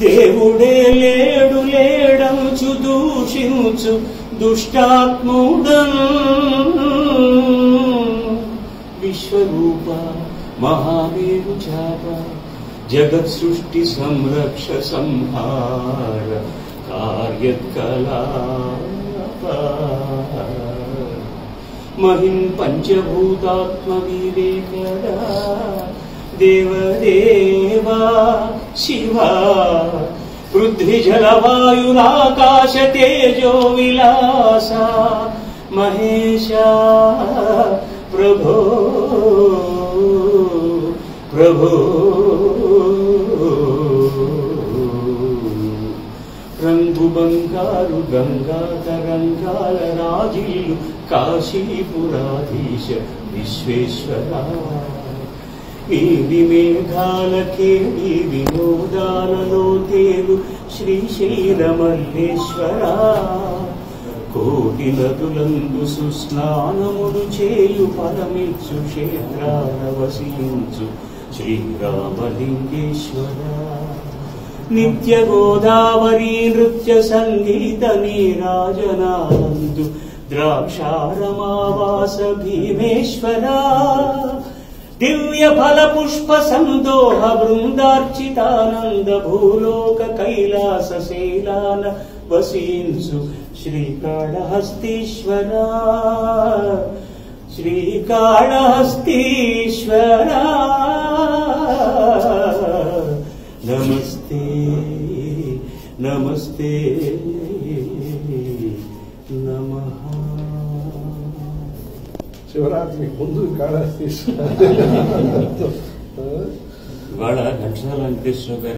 దేవుడే లేడు లేడంచు దూషించు దుష్టాత్ముడన్ విశ్వరూప మహామేరు చాప జగత్ సృష్టి సంరక్ష సంహార కార్యకలాప మహిం పంచభూతాత్మవివేకదా దేవదేవా శివ పృథ్వీ జలవాయురాకాశ తేజో విలాస మహేశ ప్రభో ప్రభో రంగు బంగారు గంగా తరంగాల రాజీలు కాశీపురాధీశ విశ్వేశ్వర నీవి మేఘాలకే నీ వినోదాలలో తేలు శ్రీశైలమల్లేశ్వర కోటి నదులందు సుస్నానములు చేయు పరమిచ్చు క్షేత్రాల వసించు శ్రీరామలింగేశ్వర నిత్య గోదావరి నృత్య సంగీత నీరాజనానందు ద్రాక్షారమావాస భీమేశ్వర దివ్య ఫల పుష్ప సందోహ బృందార్చితానంద భూలోక కైలాస శైలాన వసించు శ్రీకాళహస్తీశ్వర శ్రీకాళహస్తీశ్వర నమస్తే నమస్తే నమ శివరాత్రికి ముందు కాళహస్తి ఇవాళ ఘంటసాల వెంకటేశ్వర గారి